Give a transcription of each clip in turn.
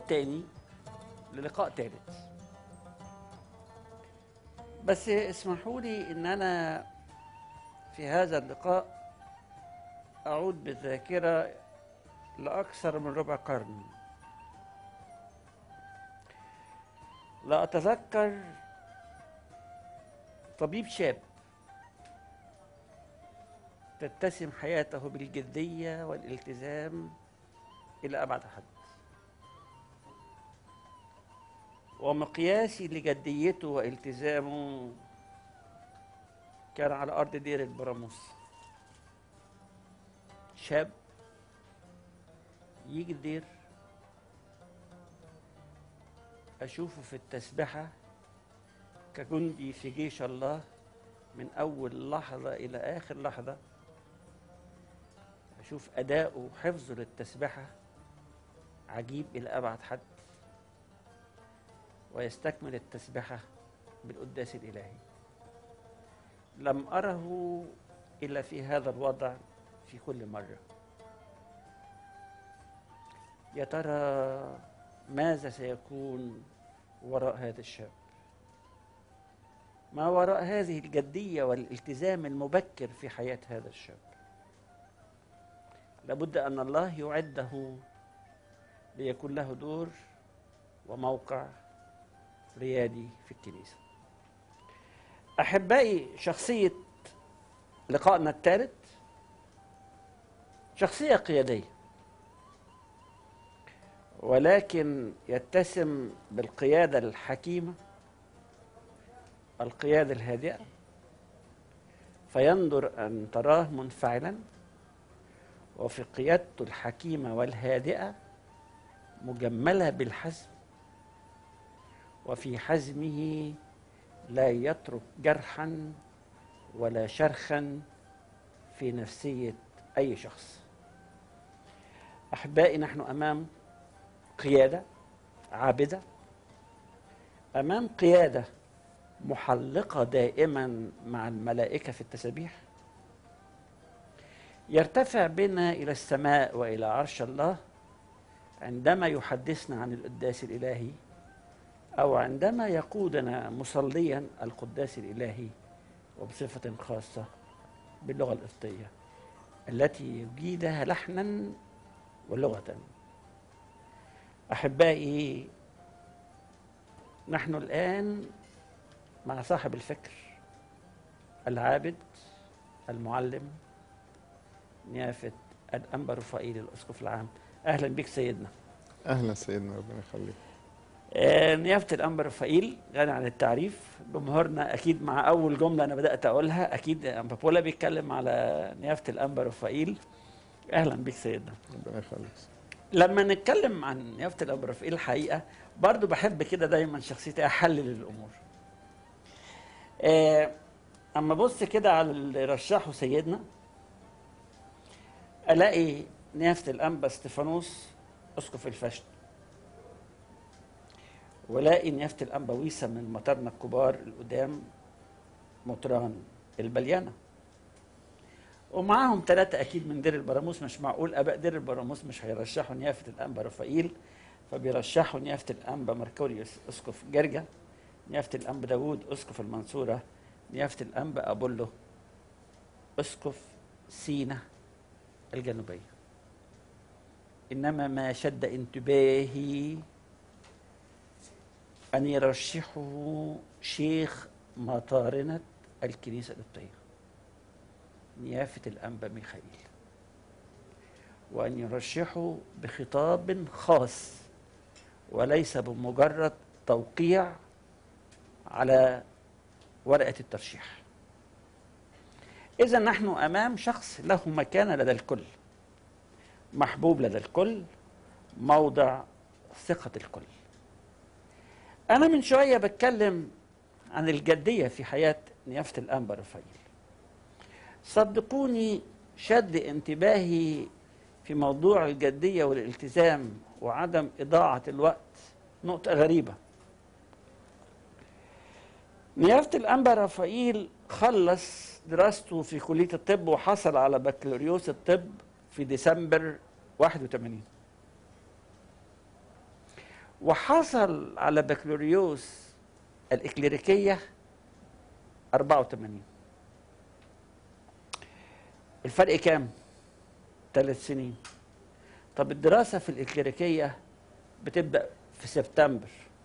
تاني للقاء تالت بس اسمحوا لي ان انا في هذا اللقاء اعود بالذاكره لاكثر من ربع قرن لا اتذكر طبيب شاب تتسم حياته بالجديه والالتزام الى ابعد حد ومقياسي لجديته والتزامه كان على ارض دير البراموس شاب يجي الدير اشوفه في التسبحه كجندي في جيش الله من اول لحظه الى اخر لحظه اشوف اداؤه وحفظه للتسبحه عجيب الى ابعد حد ويستكمل التسبحه بالقداس الالهي لم اره الا في هذا الوضع في كل مره يا ترى ماذا سيكون وراء هذا الشاب ما وراء هذه الجديه والالتزام المبكر في حياه هذا الشاب لابد ان الله يعده ليكون له دور وموقع ريادي في الكنيسه احبائي شخصيه لقائنا الثالث شخصيه قياديه ولكن يتسم بالقياده الحكيمه القياده الهادئه فينظر ان تراه منفعلا وفي قيادته الحكيمه والهادئه مجمله بالحزم وفي حزمه لا يترك جرحا ولا شرخا في نفسيه اي شخص احبائي نحن امام قياده عابده امام قياده محلقه دائما مع الملائكه في التسابيح يرتفع بنا الى السماء والى عرش الله عندما يحدثنا عن القداس الالهي او عندما يقودنا مصليا القداس الالهي وبصفه خاصه باللغه القبطيه التي يجيدها لحنا ولغه احبائي نحن الان مع صاحب الفكر العابد المعلم نيافه الانبا رفائيل الاسقف العام اهلا بك سيدنا اهلا سيدنا ربنا يخليك آه، نيافة الأنبا رفائيل غني عن التعريف جمهورنا أكيد مع أول جملة أنا بدأت أقولها أكيد أنبا بولا بيتكلم على نيافة الأنبا رفائيل أهلا بك سيدنا ربنا يخليك لما نتكلم عن نيافة الأنبا رفائيل الحقيقة برضو بحب كده دايما شخصيتي أحلل الأمور آه، أما بص كده على اللي رشحه سيدنا ألاقي نيافة الأنبا استفانوس أسقف الفشت ولاقي نيافة الأنبا ويسا من مطارنا الكبار القدام مطران البليانة ومعاهم ثلاثة أكيد من دير البراموس مش معقول أباء دير البراموس مش هيرشحوا نيافة الأنبا رفائيل فبيرشحوا نيافة الأنبا مركوريوس أسقف جرجة نيافة الأنبا داوود أسقف المنصورة نيافة الأنبا أبولو أسقف سينا الجنوبية إنما ما شد انتباهي أن يرشحه شيخ مطارنة الكنيسة القبطية نيافة الأنبا ميخائيل وأن يرشحه بخطاب خاص وليس بمجرد توقيع على ورقة الترشيح إذا نحن أمام شخص له مكانة لدى الكل محبوب لدى الكل موضع ثقة الكل أنا من شوية بتكلم عن الجدية في حياة نيافة الأنبا رفايل صدقوني شد انتباهي في موضوع الجدية والالتزام وعدم إضاعة الوقت نقطة غريبة نيافة الأنبا رفائيل خلص دراسته في كلية الطب وحصل على بكالوريوس الطب في ديسمبر 81 وحصل على بكالوريوس الإكليريكية 84 الفرق كام؟ ثلاث سنين طب الدراسة في الإكليريكية بتبدأ في سبتمبر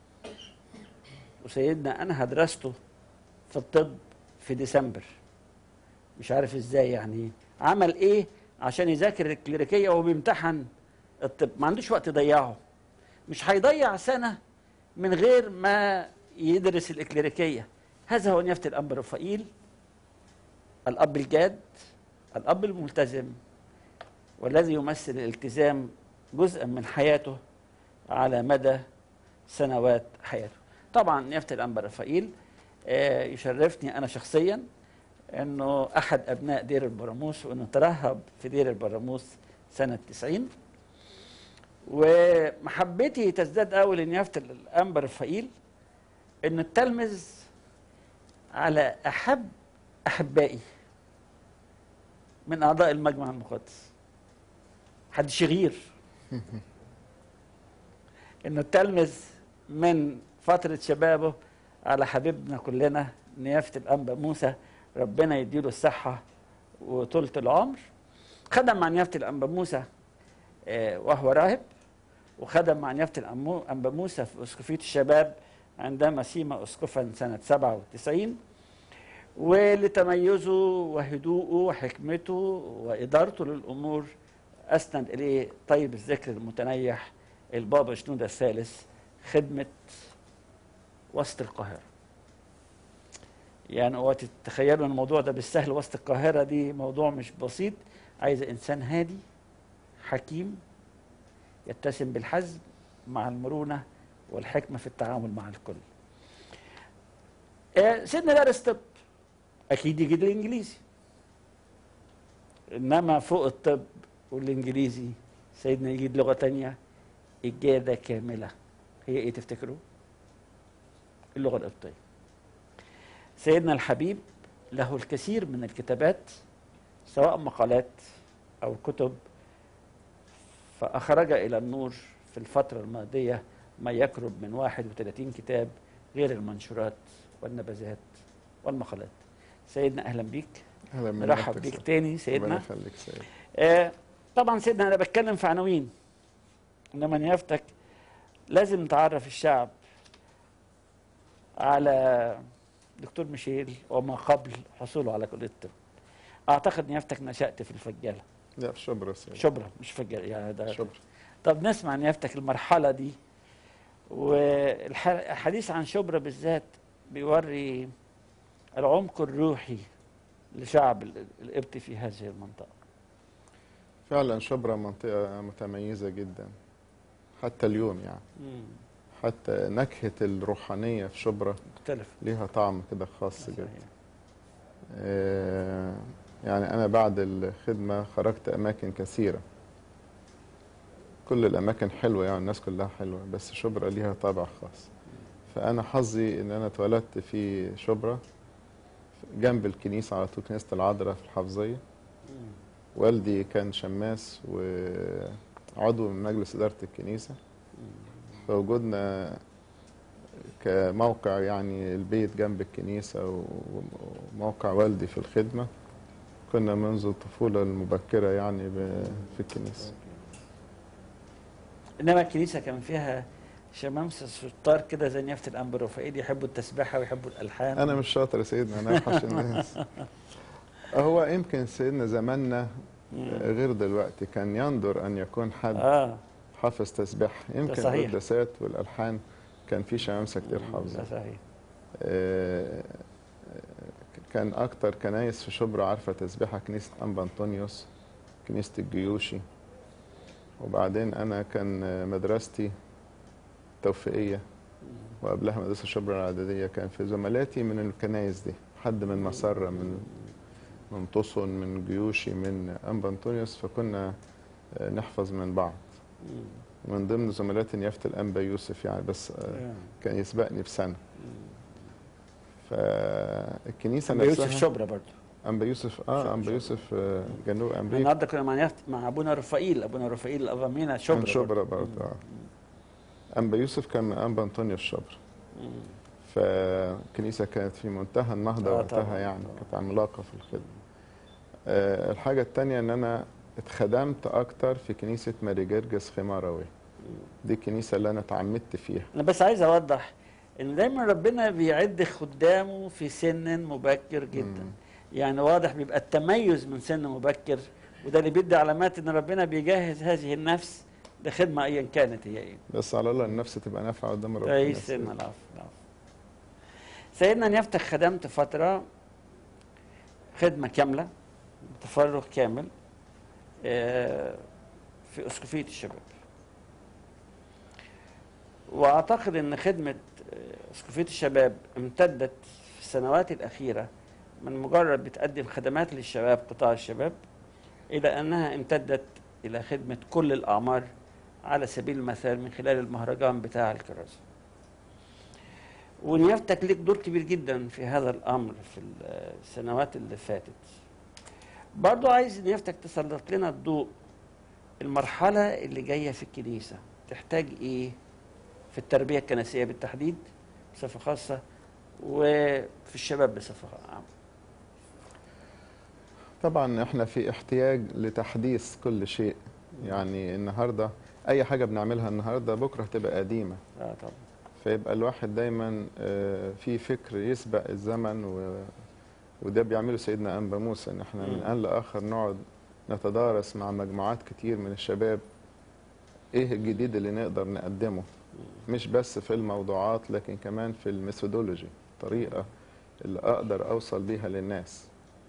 وسيدنا أنا درسته في الطب في ديسمبر مش عارف ازاي يعني عمل ايه عشان يذاكر الكليريكيه وهو بيمتحن الطب ما عندوش وقت يضيعه مش هيضيع سنه من غير ما يدرس الإكليريكية هذا هو نيافة الأب رفائيل الأب الجاد الأب الملتزم والذي يمثل الالتزام جزءا من حياته على مدى سنوات حياته طبعا نيافة الأنبا رفائيل آه، يشرفني أنا شخصيا أنه أحد أبناء دير البراموس وأنه ترهب في دير البراموس سنة 90 ومحبتي تزداد قوي لنيافة الأنبا رفائيل أنه التلمذ على أحب أحبائي من أعضاء المجمع المقدس حدش يغير انه التلمذ من فترة شبابه على حبيبنا كلنا نيافة الأنبا موسى ربنا يديله الصحة وطولة العمر خدم مع نيافة الأنبا موسى آه، وهو راهب وخدم مع نيافة الأنبا موسى في أسقفية الشباب عندما سيما أسقفا سنة 97 ولتميزه وهدوءه وحكمته وإدارته للأمور أسند إليه طيب الذكر المتنيح البابا شنودة الثالث خدمة وسط القاهرة يعني هو تتخيلوا ان الموضوع ده بالسهل وسط القاهرة دي موضوع مش بسيط عايز إنسان هادي حكيم يتسم بالحزم مع المرونة والحكمة في التعامل مع الكل آه، سيدنا دارس طب أكيد يجي الإنجليزي إنما فوق الطب والإنجليزي سيدنا يجيد لغة تانية إجادة كاملة هي إيه تفتكروا؟ اللغة القبطية سيدنا الحبيب له الكثير من الكتابات سواء مقالات أو كتب فأخرج إلى النور في الفترة الماضية ما يقرب من 31 كتاب غير المنشورات والنبذات والمقالات سيدنا أهلا بيك اهلا من نرحب نفسك بيك سيد. تاني ربنا سيدنا يخليك سيد آه، طبعا سيدنا انا بتكلم في عناوين انما نيافتك لازم تعرف الشعب على دكتور ميشيل وما قبل حصوله على كليه الطب اعتقد نيافتك نشات في الفجاله لا في شبرا سيد شبرا مش فجاله يعني ده شبرا طب نسمع نيافتك المرحله دي والحديث عن شبرا بالذات بيوري العمق الروحي لشعب ال- القبطي في هذه المنطقه فعلا شبرا منطقة متميزة جدا حتى اليوم يعني مم. حتى نكهة الروحانية في شبرا مختلف ليها طعم كده خاص صحيح. جدا آه، يعني أنا بعد الخدمة خرجت أماكن كثيرة كل الأماكن حلوة يعني الناس كلها حلوة بس شبرا ليها طابع خاص فأنا حظي إن أنا اتولدت في شبرا جنب الكنيسة على طول كنيسة العذراء في الحافظية مم. والدي كان شماس وعضو من مجلس إدارة الكنيسة فوجودنا كموقع يعني البيت جنب الكنيسة وموقع والدي في الخدمة كنا منذ الطفولة المبكرة يعني ب- في الكنيسة انما الكنيسه كان فيها شمامسه شطار كده زي نيافه الانبا رفائيل يحبوا التسبيحه ويحبوا الالحان أنا مش شاطر يا سيدنا أنا أوحش الناس هو يمكن سيدنا زماننا مم. غير دلوقتي كان يندر أن يكون حد اه حافظ تسبيح يمكن صحيح. القداسات والألحان كان في شمامسة كتير ده حافظة صحيح آه، كان أكتر كنايس في شبرا عارفة تسبيحة كنيسة أنبا أنطونيوس كنيسة الجيوشي وبعدين أنا كان مدرستي توفيقية وقبلها مدرسة شبرا الإعدادية كان في زملاتي من الكنايس دي حد من مسرة من من طوسون من جيوشي من أنبا أنطونيوس فكنا آه، نحفظ من بعض مم. من ضمن زملاتي نيافة الأنبا يوسف يعني بس آه، آه. كان يسبقني بسنة فالكنيسة أنبا نفسها يوسف شبرا برضه أنبا يوسف اه شبرا. أنبا يوسف آه، جنوب أمريكا النهارده كنا مع نيافة مع ابونا رفائيل ابونا رفائيل الافامينا شبرا من برضه. شبرا برضه آه. انبا يوسف كان من انبا انطونيوس الشبر مم. فالكنيسه كانت في منتهى النهضه آه وقتها طبعاً، يعني طبعاً. كانت عملاقه في الخدمه آه، الحاجه الثانيه ان انا اتخدمت اكتر في كنيسه ماري جرجس خماروي دي الكنيسه اللي انا اتعمدت فيها انا بس عايز اوضح ان دايما ربنا بيعد خدامه في سن مبكر جدا مم. يعني واضح بيبقى التميز من سن مبكر وده اللي بيدي علامات ان ربنا بيجهز هذه النفس لخدمه ايا كانت هي ايه بس على الله النفس تبقى نافعه قدام ربنا اي سن العفو العفو سيدنا نفتح خدمت فتره خدمه كامله تفرغ كامل آه، في اسقفيه الشباب واعتقد ان خدمه آه، اسقفيه الشباب امتدت في السنوات الاخيره من مجرد بتقدم خدمات للشباب قطاع الشباب الى انها امتدت الى خدمه كل الاعمار على سبيل المثال من خلال المهرجان بتاع الكراسي ونيافتك ليك دور كبير جدا في هذا الامر في السنوات اللي فاتت برضو عايز نيافتك تسلط لنا الضوء المرحله اللي جايه في الكنيسه تحتاج ايه في التربيه الكنسيه بالتحديد بصفه خاصه وفي الشباب بصفه عامه طبعا احنا في احتياج لتحديث كل شيء يعني النهارده اي حاجه بنعملها النهارده بكره هتبقى قديمه اه طبعا فيبقى الواحد دايما آه، في فكر يسبق الزمن و... وده بيعمله سيدنا انبا موسى ان احنا من مم. ان لاخر نقعد نتدارس مع مجموعات كتير من الشباب ايه الجديد اللي نقدر نقدمه مش بس في الموضوعات لكن كمان في الميثودولوجي الطريقه اللي اقدر اوصل بيها للناس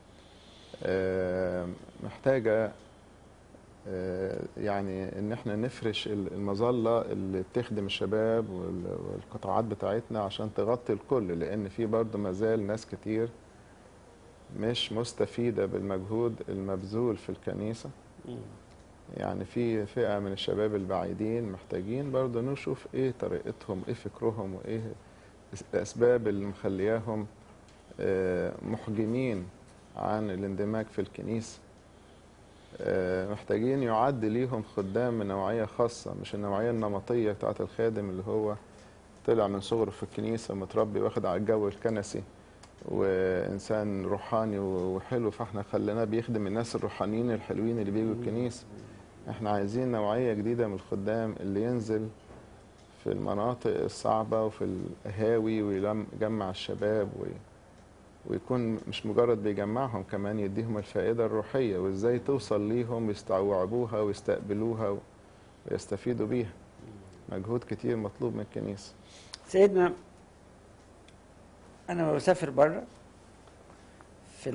آه، محتاجه آه، يعني ان احنا نفرش ال- المظله اللي بتخدم الشباب وال- والقطاعات بتاعتنا عشان تغطي الكل لان في برضه مازال ناس كتير مش مستفيده بالمجهود المبذول في الكنيسه مم. يعني في فئه من الشباب البعيدين محتاجين برضه نشوف ايه طريقتهم ايه فكرهم وايه الاسباب اللي مخلياهم آه، محجمين عن الاندماج في الكنيسه آه، محتاجين يعد ليهم خدام من نوعيه خاصه مش النوعيه النمطيه بتاعت الخادم اللي هو طلع من صغره في الكنيسه متربي واخد على الجو الكنسي وانسان روحاني وحلو فاحنا خليناه بيخدم الناس الروحانيين الحلوين اللي بيجوا الكنيسه احنا عايزين نوعيه جديده من الخدام اللي ينزل في المناطق الصعبه وفي القهاوي ويجمع الشباب وي ويكون مش مجرد بيجمعهم كمان يديهم الفائدة الروحية وازاي توصل ليهم يستوعبوها ويستقبلوها ويستفيدوا بيها مجهود كتير مطلوب من الكنيسة سيدنا انا بسافر بره في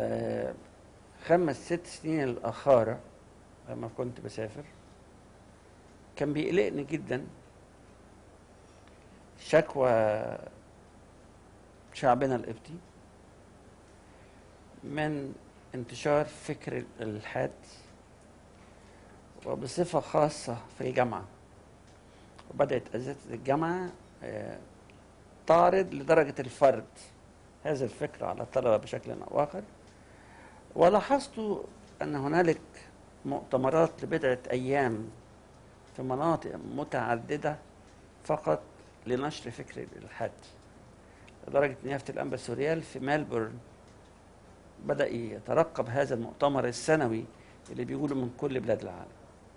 الخمس ست سنين الاخاره لما كنت بسافر كان بيقلقني جدا شكوى شعبنا القبطي من انتشار فكر الالحاد وبصفه خاصه في الجامعه وبدات اساتذه الجامعه آه، تعرض لدرجة الفرد هذا الفكر على الطلبة بشكل أو آخر ولاحظت أن هنالك مؤتمرات لبضعة أيام في مناطق متعددة فقط لنشر فكر الإلحاد لدرجة أن يافت الأنبا سوريال في ملبورن بدأ يترقب هذا المؤتمر السنوي اللي بيقولوا من كل بلاد العالم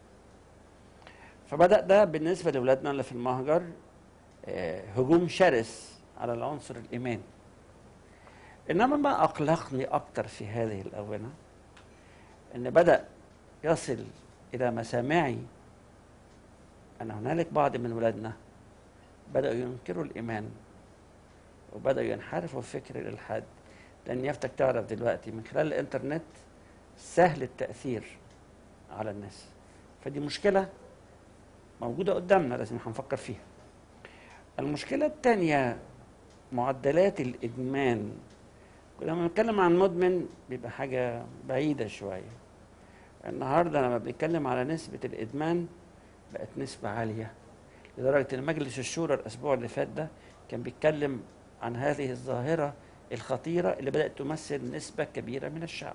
فبدأ ده بالنسبة لأولادنا اللي في المهجر آه، هجوم شرس على العنصر الإيماني إنما ما أقلقني أكتر في هذه الآونة إن بدأ يصل إلى مسامعي أن هنالك بعض من ولادنا بدأوا ينكروا الإيمان وبدأوا ينحرفوا في فكر الإلحاد لأن يفتك تعرف دلوقتي من خلال الإنترنت سهل التأثير على الناس فدي مشكلة موجودة قدامنا لازم هنفكر فيها المشكلة الثانية معدلات الإدمان لما بنتكلم عن مدمن بيبقى حاجة بعيدة شوية النهاردة لما بنتكلم على نسبة الإدمان بقت نسبة عالية لدرجة إن مجلس الشورى الأسبوع اللي فات ده كان بيتكلم عن هذه الظاهرة الخطيرة اللي بدأت تمثل نسبة كبيرة من الشعب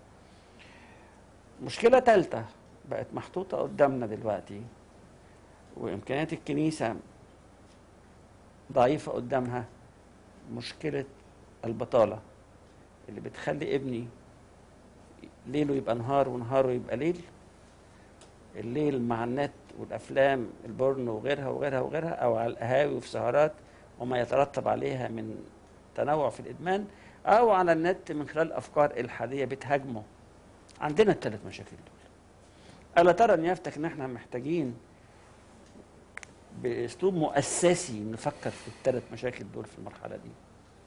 مشكلة ثالثة بقت محطوطة قدامنا دلوقتي وامكانيات الكنيسه ضعيفه قدامها مشكله البطاله اللي بتخلي ابني ليله يبقى نهار ونهاره يبقى ليل الليل مع النت والافلام البورن وغيرها وغيرها وغيرها او على القهاوي وفي سهرات وما يترتب عليها من تنوع في الادمان او على النت من خلال افكار الحاديه بتهاجمه عندنا الثلاث مشاكل دول الا ترى ان يفتك ان احنا محتاجين باسلوب مؤسسي نفكر في الثلاث مشاكل دول في المرحله دي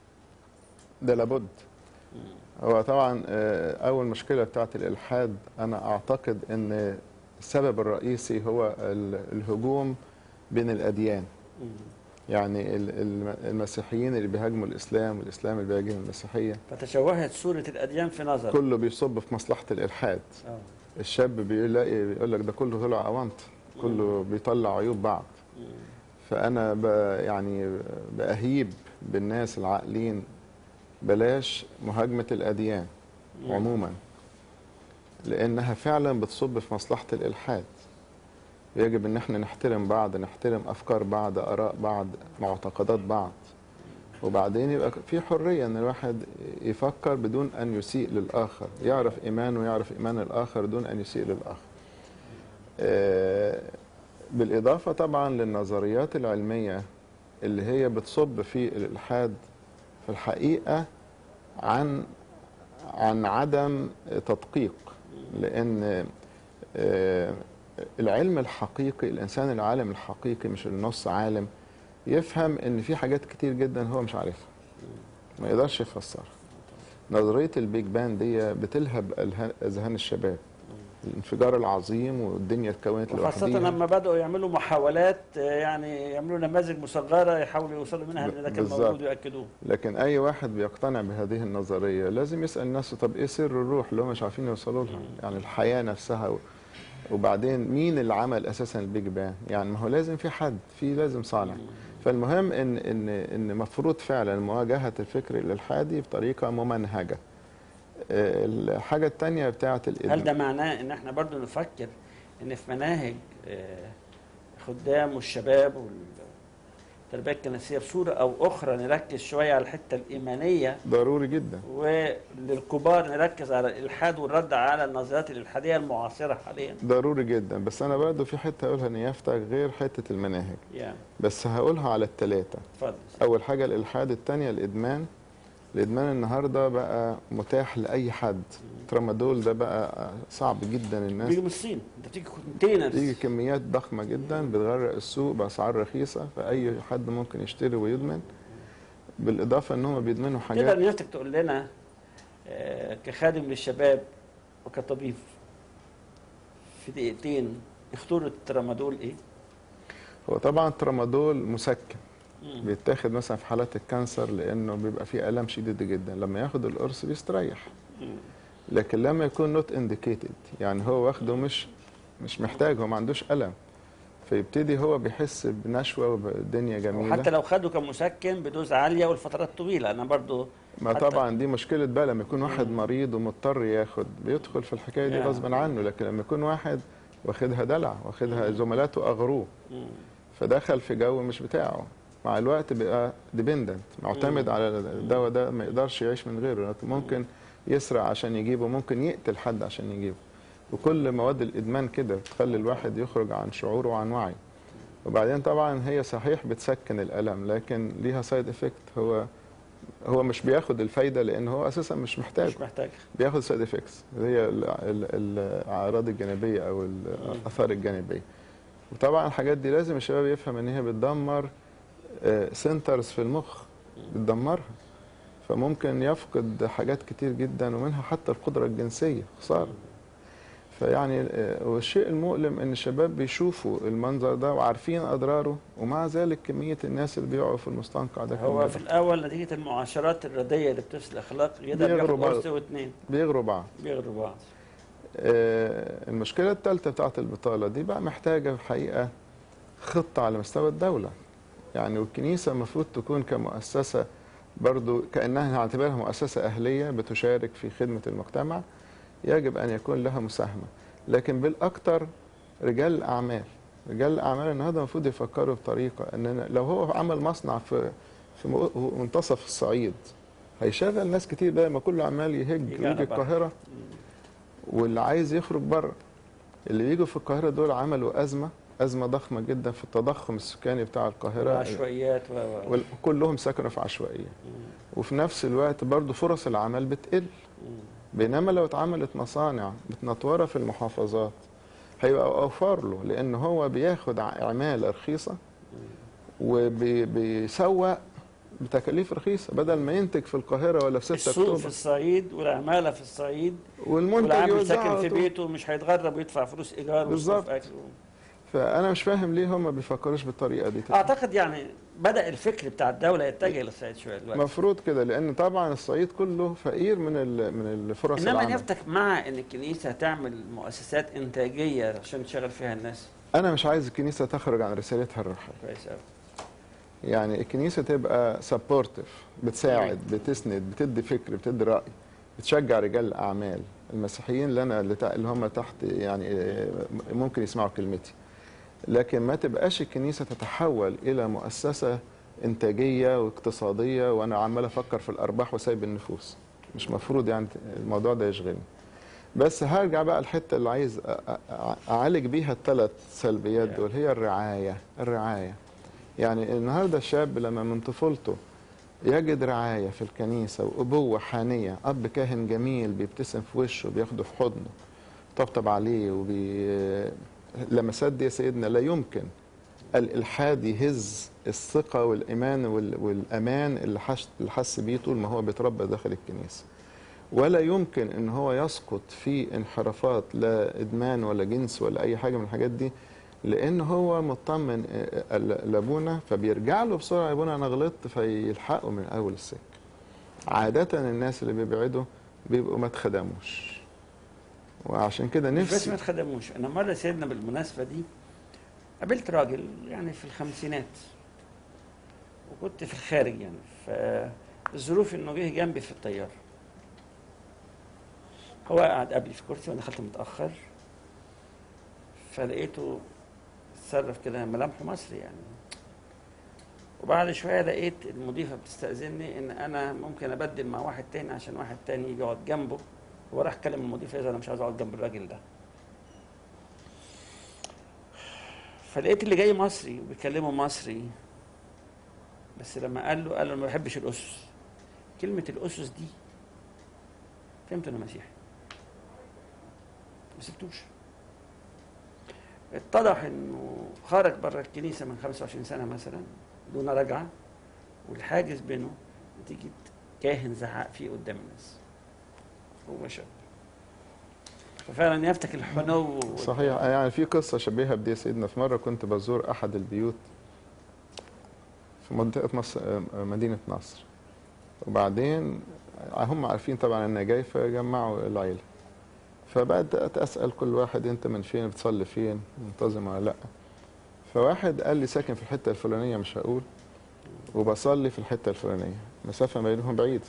ده لابد هو طبعا آه، اول مشكله بتاعت الالحاد انا اعتقد ان السبب الرئيسي هو ال- الهجوم بين الاديان يعني ال- الم- المسيحيين اللي بيهاجموا الاسلام والاسلام اللي بيهاجم المسيحيه فتشوهت صوره الاديان في نظر كله بيصب في مصلحه الالحاد آه. الشاب بيلاقي بيقول لك ده كله طلع اونط كله بيطلع عيوب بعض فانا ب يعني باهيب بالناس العاقلين بلاش مهاجمه الاديان عموما لانها فعلا بتصب في مصلحه الالحاد يجب ان احنا نحترم بعض نحترم افكار بعض اراء بعض معتقدات بعض وبعدين يبقى في حريه ان الواحد يفكر بدون ان يسيء للاخر يعرف ايمانه ويعرف ايمان الاخر دون ان يسيء للاخر آه، بالاضافه طبعا للنظريات العلميه اللي هي بتصب في الالحاد في الحقيقه عن عن عدم تدقيق لان آه، العلم الحقيقي الانسان العالم الحقيقي مش النص عالم يفهم ان في حاجات كتير جدا هو مش عارفها ما يقدرش يفسرها نظريه البيج بان دي بتلهب الها- اذهان الشباب الانفجار العظيم والدنيا اتكونت وخاصة لوحديها لما بدأوا يعملوا محاولات آه، يعني يعملوا نماذج مصغرة يحاولوا يوصلوا منها ان ده كان بالظبط. موجود ويأكدوه لكن اي واحد بيقتنع بهذه النظريه لازم يسال نفسه طب ايه سر الروح اللي هم مش عارفين يوصلوا لها يعني الحياه نفسها و- وبعدين مين اللي عمل اساسا البيج بان يعني ما هو لازم في حد في لازم صانع فالمهم ان ان ان مفروض فعلا مواجهه الفكر الالحادي بطريقه ممنهجه آه، الحاجه الثانيه بتاعه هل الادمان ده معناه ان احنا برضو نفكر ان في مناهج آه، خدام والشباب والتربية الكنسية بصورة او اخرى نركز شوية على الحتة الايمانية ضروري جدا وللكبار نركز على الالحاد والرد على النظريات الالحادية المعاصرة حاليا ضروري جدا بس انا برضه في حته اقولها نيافتك غير حته المناهج يعني بس هقولها على الثلاثه اتفضل اول حاجه الالحاد الثانيه الادمان الادمان النهارده بقى متاح لاي حد ترامادول ده بقى صعب جدا الناس بيجي من الصين انت بتيجي كونتينرز تيجي كميات ضخمه جدا بتغرق السوق باسعار رخيصه فاي حد ممكن يشتري ويدمن بالاضافه ان هم بيدمنوا تقدر حاجات نفسك تقول لنا آه، كخادم للشباب وكطبيب في دقيقتين خطورة الترامادول ايه؟ هو طبعا الترامادول مسكن مم. بيتاخد مثلا في حالات الكانسر لانه بيبقى فيه الام شديد جدا لما ياخد القرص بيستريح مم. لكن لما يكون نوت انديكيتد يعني هو واخده مش مش محتاج هو ما عندوش الم فيبتدي هو بيحس بنشوه والدنيا جميله وحتى لو خده كمسكن بدوز عالية والفترات طويلة انا برضو ما حتى- طبعا دي مشكله بقى لما يكون واحد مم. مريض ومضطر ياخد بيدخل في الحكايه دي يا. غصبا عنه لكن لما يكون واحد واخدها دلع واخدها زملاته اغروه مم. فدخل في جو مش بتاعه مع الوقت بقى ديبندنت معتمد مم. على الدواء ده ما يقدرش يعيش من غيره لكن ممكن يسرع عشان يجيبه ممكن يقتل حد عشان يجيبه وكل مواد الادمان كده بتخلي الواحد يخرج عن شعوره وعن وعيه وبعدين طبعا هي صحيح بتسكن الالم لكن ليها سايد افكت هو هو مش بياخد الفايده لان هو اساسا مش محتاج مش محتاج بياخد سايد افكتس اللي هي ال- ال- الاعراض الجانبيه او الاثار الجانبيه وطبعا الحاجات دي لازم الشباب يفهم ان هي بتدمر سنترز في المخ بتدمرها فممكن يفقد حاجات كتير جدا ومنها حتى القدره الجنسيه خساره فيعني آه، والشيء المؤلم ان الشباب بيشوفوا المنظر ده وعارفين اضراره ومع ذلك كميه الناس اللي بيقعوا في المستنقع ده هو كان في الاول نتيجة المعاشرات الردية اللي بتفسد الاخلاق يقدر بيغروا بياخد بعض. قرص واثنين بيغروا بعض بيغروا بعض آه، المشكلة الثالثة بتاعت البطالة دي بقى محتاجة في الحقيقة خطة على مستوى الدولة يعني والكنيسة المفروض تكون كمؤسسة برضو كأنها نعتبرها مؤسسة أهلية بتشارك في خدمة المجتمع يجب أن يكون لها مساهمة لكن بالأكثر رجال الأعمال رجال الاعمال النهارده المفروض يفكروا بطريقه ان لو هو عمل مصنع في في م- منتصف الصعيد هيشغل ناس كتير بدل ما كله عمال يهج يجي على ويجي بحر. القاهره واللي عايز يخرج بره اللي بيجوا في القاهره دول عملوا ازمه ازمه ضخمه جدا في التضخم السكاني بتاع القاهره العشوائيات و و- وال- كلهم سكنوا في عشوائيه مم. وفي نفس الوقت برضو فرص العمل بتقل مم. بينما لو اتعملت مصانع متنطوره في المحافظات هيبقى اوفر له لان هو بياخد ع- عماله رخيصه وبيسوق بتكاليف رخيصه بدل ما ينتج في القاهره ولا في 6 السوق في اكتوبر الصعيد والعماله في الصعيد والمنتج والعامل يوزعه ساكن على في طول. بيته مش هيتغرب ويدفع فلوس ايجار بالظبط. ومصروف اكل فانا مش فاهم ليه هم ما بيفكروش بالطريقه دي اعتقد يعني بدا الفكر بتاع الدوله يتجه للصعيد شويه دلوقتي المفروض كده لان طبعا الصعيد كله فقير من ال- من الفرص انما العمل نفتك مع ان الكنيسه تعمل مؤسسات انتاجيه عشان تشغل فيها الناس انا مش عايز الكنيسه تخرج عن رسالتها الروحيه كويس قوي يعني الكنيسه تبقى سبورتيف بتساعد بتسند بتدي فكر بتدي راي بتشجع رجال الاعمال المسيحيين اللي انا اللي تع- اللي هم تحت يعني آه، ممكن يسمعوا كلمتي لكن ما تبقاش الكنيسه تتحول الى مؤسسه انتاجيه واقتصاديه وانا عمال افكر في الارباح وسايب النفوس مش مفروض يعني الموضوع ده يشغلني بس هرجع بقى الحته اللي عايز أ- أ- اعالج بيها الثلاث سلبيات دول هي الرعايه الرعايه يعني النهارده الشاب لما من طفولته يجد رعايه في الكنيسه وابوه حانيه اب كاهن جميل بيبتسم في وشه بياخده في حضنه طبطب عليه وبي لمسات دي يا سيدنا لا يمكن الالحاد يهز الثقه والايمان وال... والامان اللي حس... اللي حس بيه طول ما هو بيتربى داخل الكنيسه ولا يمكن ان هو يسقط في انحرافات لا ادمان ولا جنس ولا اي حاجه من الحاجات دي لان هو مطمن آه، آه، لابونا فبيرجع له بسرعه يا ابونا انا غلطت فيلحقه من اول السكه عاده الناس اللي بيبعدوا بيبقوا ما اتخدموش وعشان كده مش بس نفسي ما تخدموش انا مره سيدنا بالمناسبه دي قابلت راجل يعني في الخمسينات وكنت في الخارج يعني فالظروف انه جه جنبي في الطياره هو قعد قبلي في كرسي وانا دخلت متاخر فلقيته اتصرف كده ملامحه مصري يعني وبعد شويه لقيت المضيفه بتستاذني ان انا ممكن ابدل مع واحد تاني عشان واحد تاني يجي يقعد جنبه هو راح كلم المضيفه اذا انا مش عايز اقعد جنب الراجل ده فلقيت اللي جاي مصري وبيكلمه مصري بس لما قال له قال له أنا ما بحبش الاسس كلمه الاسس دي فهمت انه مسيحي ما سبتوش اتضح انه خرج بره الكنيسه من 25 سنه مثلا دون رجعه والحاجز بينه نتيجه كاهن زعق فيه قدام الناس هو شاب ففعلا يفتك الحنو وال- صحيح يعني في قصة شبيهة بدي يا سيدنا في مرة كنت بزور أحد البيوت في منطقة مصر مدينة نصر وبعدين هم عارفين طبعا أنا جاي فجمعوا العيلة فبدأت أسأل كل واحد أنت من فين بتصلي فين منتظم ولا لأ فواحد قال لي ساكن في الحتة الفلانية مش هقول وبصلي في الحتة الفلانية مسافة ما بينهم بعيد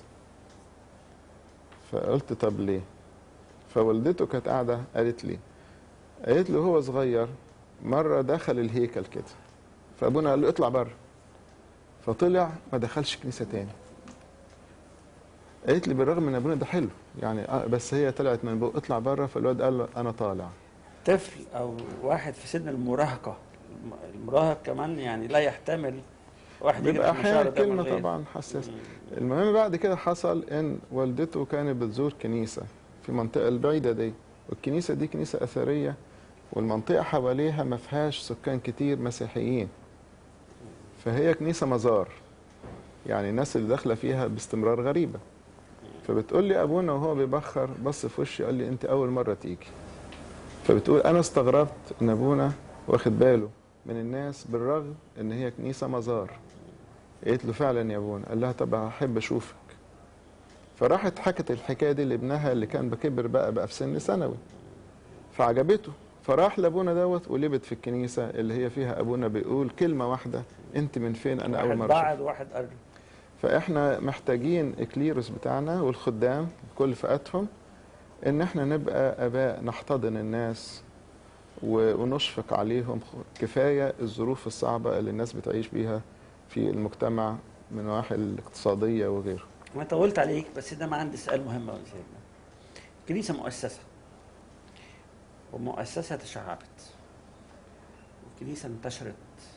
فقلت طب ليه فوالدته كانت قاعدة قالت لي قالت له هو صغير مرة دخل الهيكل كده فأبونا قال له اطلع بره فطلع ما دخلش كنيسة تاني قالت لي بالرغم ان ابونا ده حلو يعني آه بس هي طلعت من بقى اطلع بره فالواد قال له انا طالع طفل او واحد في سن المراهقه الم- المراهق كمان يعني لا يحتمل واحد يجري بيبقى في احيانا المشوار ده من كلمه غير- طبعا حساسه مم. المهم بعد كده حصل ان والدته كانت بتزور كنيسه في المنطقه البعيده دي والكنيسه دي كنيسه اثريه والمنطقه حواليها ما فيهاش سكان كتير مسيحيين فهي كنيسه مزار يعني الناس اللي داخله فيها باستمرار غريبه فبتقول لي ابونا وهو بيبخر بص في وشي قال لي انت اول مره تيجي فبتقول انا استغربت ان ابونا واخد باله من الناس بالرغم ان هي كنيسه مزار قالت له فعلا يا ابونا قال لها طب احب اشوفك فراحت حكت الحكايه دي لابنها اللي كان بكبر بقى بقى في سن ثانوي فعجبته فراح لابونا دوت ولبت في الكنيسه اللي هي فيها ابونا بيقول كلمه واحده انت من فين انا اول واحد مره أشوفك. بعد واحد قرب فاحنا محتاجين الكليروس بتاعنا والخدام كل فئاتهم ان احنا نبقى اباء نحتضن الناس و- ونشفق عليهم خ- كفايه الظروف الصعبه اللي الناس بتعيش بيها في المجتمع من النواحي الاقتصاديه وغيره انا طولت عليك بس ده ما عندي سؤال مهم قوي سيدنا الكنيسه مؤسسه ومؤسسه تشعبت والكنيسه انتشرت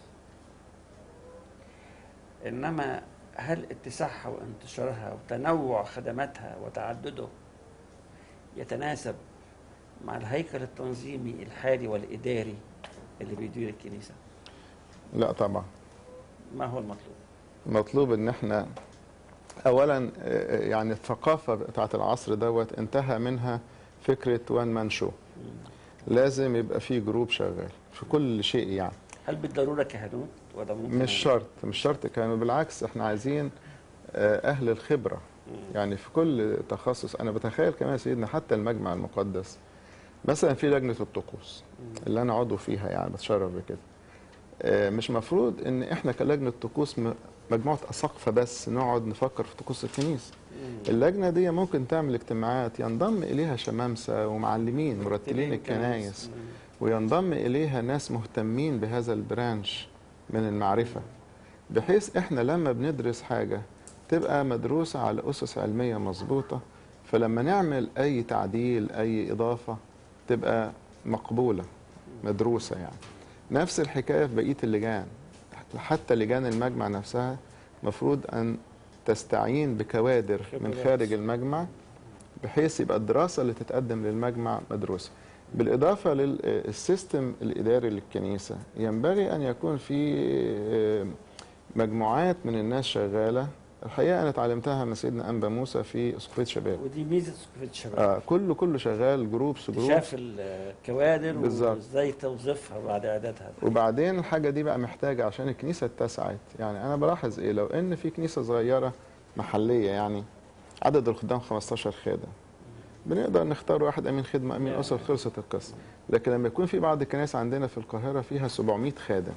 انما هل اتساعها وانتشارها وتنوع خدماتها وتعدده يتناسب مع الهيكل التنظيمي الحالي والاداري اللي بيدير الكنيسه لا طبعا ما هو المطلوب مطلوب ان احنا اولا آه، يعني الثقافه بتاعت العصر دوت انتهى منها فكره وان مان شو لازم يبقى في جروب شغال في كل شيء يعني هل بالضروره كهنوت ولا ممكن مش شرط مش شرط كانوا بالعكس احنا عايزين آه، اهل الخبره يعني في كل تخصص انا بتخيل كمان يا سيدنا حتى المجمع المقدس مثلا في لجنه الطقوس اللي انا عضو فيها يعني بتشرف بكده آه، مش مفروض ان احنا كلجنه طقوس م- مجموعه اساقفه بس نقعد نفكر في طقوس الكنيسه اللجنه دي ممكن تعمل اجتماعات ينضم اليها شمامسه ومعلمين مرتلين الكنايس وينضم اليها ناس مهتمين بهذا البرانش من المعرفه بحيث احنا لما بندرس حاجه تبقى مدروسه على اسس علميه مظبوطه فلما نعمل اي تعديل اي اضافه تبقى مقبوله مدروسه يعني نفس الحكايه في بقيه اللجان حتى لجان المجمع نفسها مفروض ان تستعين بكوادر من خبرات. خارج المجمع بحيث يبقى الدراسه اللي تتقدم للمجمع مدروسه بالاضافه للسيستم الاداري للكنيسه ينبغي ان يكون في آه، مجموعات من الناس شغاله الحقيقه انا اتعلمتها من سيدنا انبا موسى في اسقفيه شباب ودي ميزه سقوفيه الشباب آه كله كله شغال جروبس جروبس شاف الكوادر بالظبط. وازاي توظيفها بعد اعدادها وبعدين الحاجه دي بقى محتاجه عشان الكنيسه اتسعت يعني انا بلاحظ ايه لو ان في كنيسه صغيره محليه يعني عدد الخدام 15 خادم بنقدر نختار واحد امين خدمه امين اسر خلصت القصه لكن لما يكون في بعض الكنائس عندنا في القاهره فيها 700 خادم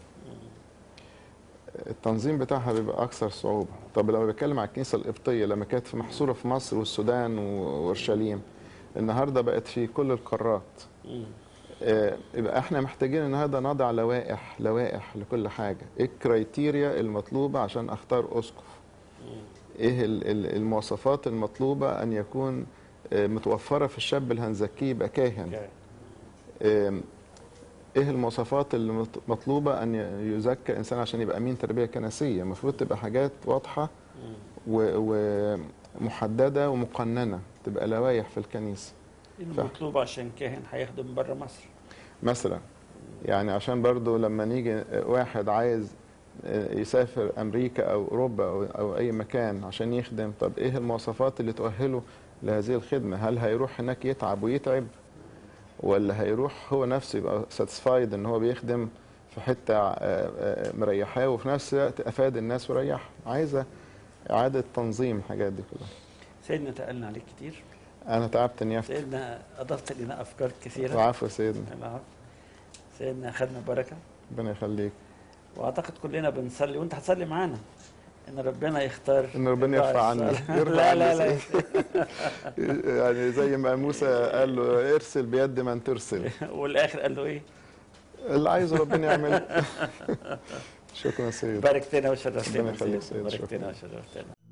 التنظيم بتاعها بيبقى اكثر صعوبه طب لما بتكلم على الكنيسه القبطيه لما كانت في محصوره في مصر والسودان واورشليم النهارده بقت في كل القارات مم. آه، يبقى احنا محتاجين النهارده نضع لوائح لوائح لكل حاجه ايه الكرايتيريا المطلوبه عشان اختار اسقف ايه ال- ال- المواصفات المطلوبه ان يكون آه، متوفره في الشاب اللي هنزكيه يبقى كاهن اوكي. آم، ايه المواصفات اللي مط- مطلوبه ان ي- يزكى انسان عشان يبقى امين تربيه كنسيه المفروض تبقى حاجات واضحه مم. و- ومحدده ومقننه تبقى لوائح في الكنيسه ايه المطلوب عشان كاهن هيخدم بره مصر مثلا يعني عشان برضو لما نيجي واحد عايز يسافر امريكا او اوروبا او, أو اي مكان عشان يخدم طب ايه المواصفات اللي تؤهله لهذه الخدمه هل هيروح هناك يتعب ويتعب ولا هيروح هو نفسه يبقى ساتسفايد ان هو بيخدم في حته آه، آه، مريحاه وفي نفس الوقت افاد الناس وريحهم عايزه اعاده تنظيم الحاجات دي كلها سيدنا تقلنا عليك كتير انا تعبت نيافتي سيدنا اضفت لنا افكار كثيره العفو يا سيدنا العفو. سيدنا اخذنا بركه ربنا يخليك واعتقد كلنا بنصلي وانت هتصلي معانا ان ربنا يختار ان ربنا يرفع عني الصالح. يرفع لا لا عني لا يعني زي ما موسى قال له ارسل بيد من ترسل والاخر قال له ايه اللي عايزه ربنا يعمله شكرا سيد باركتنا وشرفتنا ربنا يخليك سيدنا. سيد. باركتنا شكرا. وشرفتنا